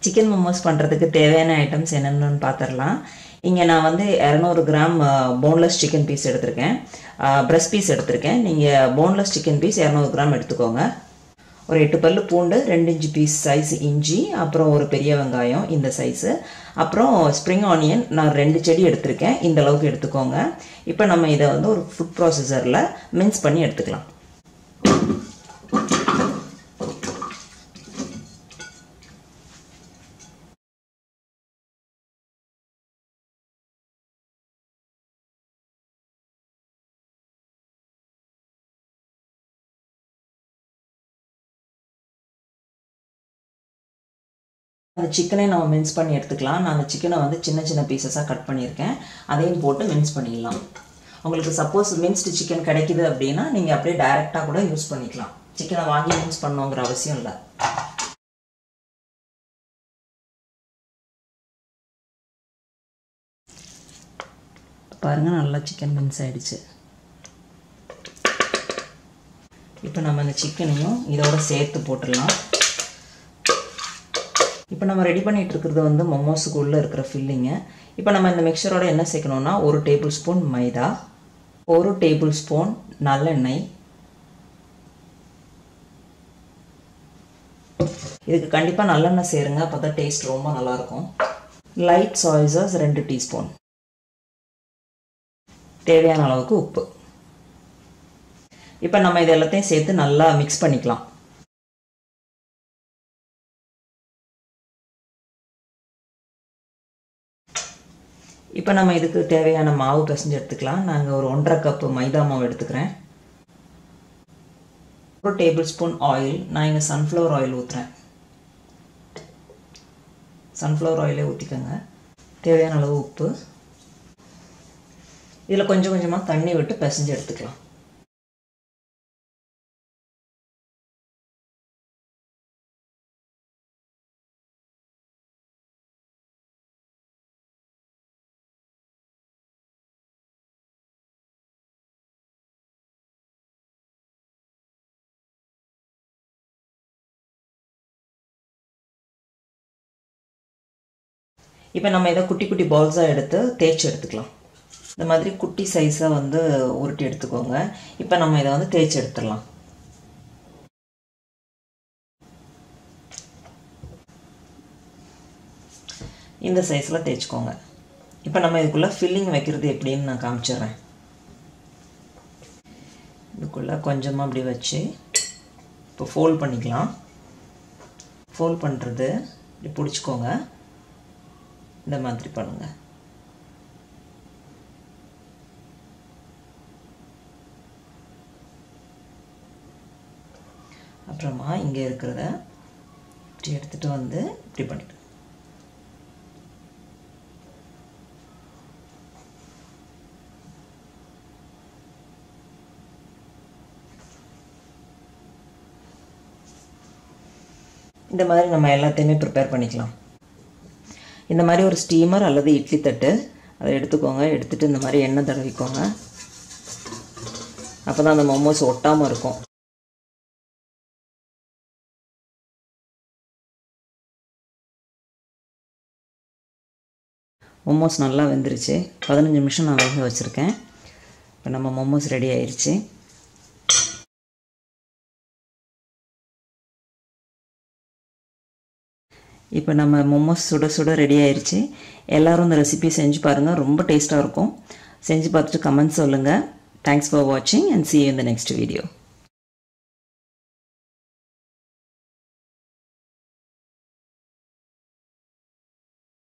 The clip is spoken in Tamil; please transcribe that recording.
சிக்கன் மோமோஸ் பண்ணுறதுக்கு தேவையான ஐட்டம்ஸ் என்னென்னு பார்த்துடலாம் இங்கே நான் வந்து இரநூறு கிராம் போன்லெஸ் சிக்கன் பீஸ் எடுத்திருக்கேன் பிரஸ்ட் பீஸ் எடுத்திருக்கேன் நீங்கள் போன்லெஸ் சிக்கன் பீஸ் இரநூறு கிராம் எடுத்துக்கோங்க ஒரு எட்டு பல்லு பூண்டு ரெண்டு இன்ச்சு பீஸ் சைஸ் இஞ்சி அப்புறம் ஒரு பெரிய வெங்காயம் இந்த சைஸு அப்புறம் ஸ்ப்ரிங் ஆனியன் நான் ரெண்டு செடி எடுத்திருக்கேன் இந்த அளவுக்கு எடுத்துக்கோங்க இப்போ நம்ம இதை வந்து ஒரு ஃபுட் ப்ராசஸரில் மின்ஸ் பண்ணி எடுத்துக்கலாம் அந்த சிக்கனை நம்ம மின்ஸ் பண்ணி எடுத்துக்கலாம் நான் அந்த சிக்கனை வந்து சின்ன சின்ன பீசஸாக கட் பண்ணியிருக்கேன் அதையும் போட்டு மின்ஸ் பண்ணிடலாம் உங்களுக்கு சப்போஸ் மின்ஸ்டு சிக்கன் கிடைக்குது அப்படின்னா நீங்கள் அப்படியே டைரெக்டாக கூட யூஸ் பண்ணிக்கலாம் சிக்கனை வாங்கி மின்ஸ் பண்ணோங்கிற அவசியம் இல்லை பாருங்கள் நல்லா சிக்கன் மின்ஸ் ஆகிடுச்சு இப்போ நம்ம அந்த சிக்கனையும் இதோட சேர்த்து போட்டுடலாம் இப்போ நம்ம ரெடி பண்ணிகிட்டு இருக்கிறது வந்து மொமோஸுக்கு உள்ளே இருக்கிற ஃபில்லிங்கு இப்போ நம்ம இந்த மிக்சரோட என்ன சேர்க்கணுன்னா ஒரு டேபிள் ஸ்பூன் மைதா ஒரு டேபிள் ஸ்பூன் நல்லெண்ணெய் இதுக்கு கண்டிப்பாக நல்லெண்ணெய் சேருங்க அப்போ தான் டேஸ்ட் ரொம்ப நல்லாயிருக்கும் லைட் சாய்ஸஸ் ரெண்டு டீஸ்பூன் தேவையான அளவுக்கு உப்பு இப்போ நம்ம இது எல்லாத்தையும் சேர்த்து நல்லா மிக்ஸ் பண்ணிக்கலாம் இப்போ நம்ம இதுக்கு தேவையான மாவு பிசைஞ்சு எடுத்துக்கலாம் நாங்கள் ஒரு ஒன்றரை கப்பு மைதா மாவு எடுத்துக்கிறேன் ஒரு டேபிள் ஸ்பூன் ஆயில் நான் இங்கே சன்ஃப்ளவர் ஆயில் ஊற்றுறேன் சன்ஃப்ளவர் ஆயிலே ஊற்றிக்கோங்க தேவையான அளவு உப்பு இதில் கொஞ்சம் கொஞ்சமாக தண்ணி விட்டு பிசைஞ்சு எடுத்துக்கலாம் இப்போ நம்ம இதை குட்டி குட்டி பால்ஸாக எடுத்து தேய்ச்சி எடுத்துக்கலாம் இந்த மாதிரி குட்டி சைஸாக வந்து உருட்டி எடுத்துக்கோங்க இப்போ நம்ம இதை வந்து தேய்ச்சி எடுத்துடலாம் இந்த சைஸில் தேய்ச்சிக்கோங்க இப்போ நம்ம இதுக்குள்ளே ஃபில்லிங் வைக்கிறது எப்படின்னு நான் காமிச்சிடுறேன் இதுக்குள்ளே கொஞ்சமாக அப்படி வச்சு இப்போ ஃபோல்ட் பண்ணிக்கலாம் ஃபோல்ட் பண்ணுறது இப்படி பிடிச்சிக்கோங்க இந்த மாதிரி பண்ணுங்க அப்புறமா இங்கே இருக்கிறத இப்படி எடுத்துகிட்டு வந்து இப்படி பண்ணிட்டு இந்த மாதிரி நம்ம எல்லாத்தையுமே ப்ரிப்பேர் பண்ணிக்கலாம் இந்த மாதிரி ஒரு ஸ்டீமர் அல்லது இட்லி தட்டு அதை எடுத்துக்கோங்க எடுத்துகிட்டு இந்த மாதிரி எண்ணெய் தடவிக்கோங்க அப்போ தான் அந்த மோமோஸ் ஒட்டாமல் இருக்கும் மோமோஸ் நல்லா வெந்துருச்சு பதினஞ்சு நிமிஷம் நான் வேக வச்சுருக்கேன் இப்போ நம்ம மோமோஸ் ரெடி ஆயிடுச்சு இப்போ நம்ம மோமோஸ் சுட சுட ரெடி ஆயிடுச்சு எல்லோரும் இந்த ரெசிபி செஞ்சு பாருங்கள் ரொம்ப டேஸ்ட்டாக இருக்கும் செஞ்சு பார்த்துட்டு கமெண்ட்ஸ் சொல்லுங்கள் தேங்க்ஸ் ஃபார் வாட்சிங் அண்ட் சி யூ இந்த நெக்ஸ்ட் வீடியோ